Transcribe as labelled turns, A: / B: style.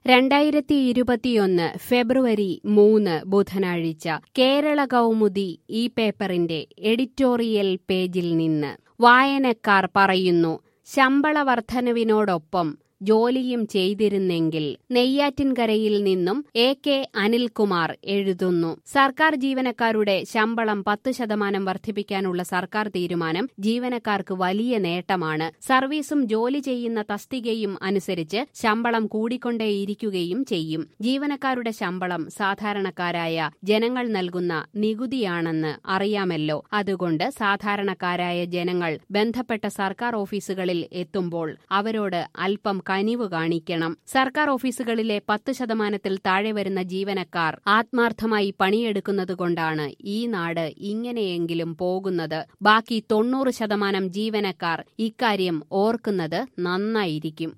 A: രണ്ടായിരത്തി ഇരുപത്തിയൊന്ന് ഫെബ്രുവരി മൂന്ന് ബുധനാഴ്ച കേരള കൗമുദി ഈ പേപ്പറിന്റെ എഡിറ്റോറിയൽ പേജിൽ നിന്ന് വായനക്കാർ പറയുന്നു ശമ്പള വർധനവിനോടൊപ്പം ജോലിയും ചെയ്തിരുന്നെങ്കിൽ നെയ്യാറ്റിൻകരയിൽ നിന്നും എ കെ അനിൽകുമാർ എഴുതുന്നു സർക്കാർ ജീവനക്കാരുടെ ശമ്പളം പത്ത് ശതമാനം വർദ്ധിപ്പിക്കാനുള്ള സർക്കാർ തീരുമാനം ജീവനക്കാർക്ക് വലിയ നേട്ടമാണ് സർവീസും ജോലി ചെയ്യുന്ന തസ്തികയും അനുസരിച്ച് ശമ്പളം കൂടിക്കൊണ്ടേയിരിക്കുകയും ചെയ്യും ജീവനക്കാരുടെ ശമ്പളം സാധാരണക്കാരായ ജനങ്ങൾ നൽകുന്ന നികുതിയാണെന്ന് അറിയാമല്ലോ അതുകൊണ്ട് സാധാരണക്കാരായ ജനങ്ങൾ ബന്ധപ്പെട്ട സർക്കാർ ഓഫീസുകളിൽ എത്തുമ്പോൾ അവരോട് അല്പം കനിവ് കാണിക്കണം സർക്കാർ ഓഫീസുകളിലെ പത്ത് ശതമാനത്തിൽ താഴെ വരുന്ന ജീവനക്കാർ ആത്മാർത്ഥമായി പണിയെടുക്കുന്നതുകൊണ്ടാണ് ഈ നാട് ഇങ്ങനെയെങ്കിലും പോകുന്നത് ബാക്കി തൊണ്ണൂറ് ശതമാനം ജീവനക്കാർ ഇക്കാര്യം ഓർക്കുന്നത് നന്നായിരിക്കും